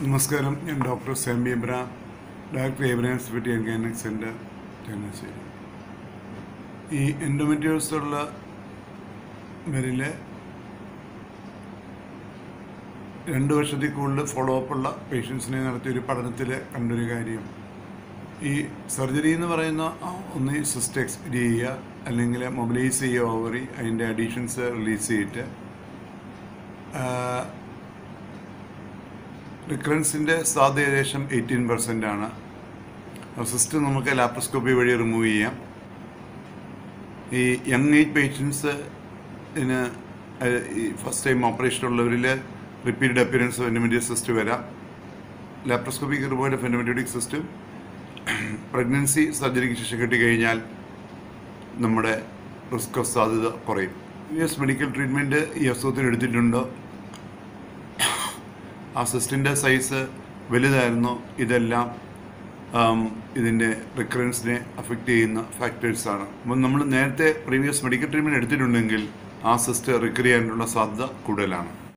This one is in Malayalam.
നമസ്കാരം ഞാൻ doctor Sampy Abraham director Abraham's ഫിറ്റി ആൻഡ് ഗൈനക് സെൻറ്റർ ചങ്ങനാശ്ശേരി ഈ എൻഡോമെട്രിയോസ് ഉള്ള വരിലെ രണ്ട് വർഷത്തിൽ കൂടുതൽ ഫോളോ അപ്പ് ഉള്ള പേഷ്യൻസിനെ നടത്തിയ ഒരു പഠനത്തിൽ കണ്ടൊരു കാര്യം ഈ സർജറി എന്ന് പറയുന്ന ആ ഒന്ന് സിസ്റ്റ് എക്സ്പെക്ട് ചെയ്യുക അല്ലെങ്കിൽ മൊബിലൈസ് ചെയ്യുക ഓവറി അതിൻ്റെ അഡീഷൻസ് റിലീസ് ചെയ്തിട്ട് റിക്കറൻസിൻ്റെ സാധ്യത ഏകദേശം എയ്റ്റീൻ പെർസെൻ്റ് ആണ് സിസ്റ്റം നമുക്ക് ലാപ്രോസ്കോപ്പി വഴി റിമൂവ് ചെയ്യാം ഈ യങ് ഏജ് പേഷ്യൻസ് ഇതിന് ഈ ഫസ്റ്റ് ടൈം ഓപ്പറേഷൻ ഉള്ളവരിൽ റിപ്പീറ്റഡ് അപ്പിയറൻസ് ഫെൻഡമെൻറ്റിക് സിസ്റ്റ് വരാം ലാപ്രോസ്കോപ്പിക് റിമൂവിൻ്റെ ഫെൻഡമെൻറ്റിക് സിസ്റ്റം പ്രഗ്നൻസി സർജറിക്ക് ശേഷം കിട്ടിക്കഴിഞ്ഞാൽ നമ്മുടെ റിസ്ക് ഓഫ് സാധ്യത കുറയും യു എസ് മെഡിക്കൽ ട്രീറ്റ്മെൻറ്റ് ഈ അസുഖത്തിന് എടുത്തിട്ടുണ്ടോ ആ സിസ്റ്റിൻ്റെ സൈസ് വലുതായിരുന്നു ഇതെല്ലാം ഇതിൻ്റെ റിക്കറൻസിനെ അഫക്റ്റ് ചെയ്യുന്ന ഫാക്ടേഴ്സാണ് അപ്പം നമ്മൾ നേരത്തെ പ്രീവിയസ് മെഡിക്കൽ ട്രീറ്റ്മെൻറ്റ് എടുത്തിട്ടുണ്ടെങ്കിൽ ആ സിസ്റ്റ് റിക്കർ ചെയ്യാനുള്ള സാധ്യത കൂടുതലാണ്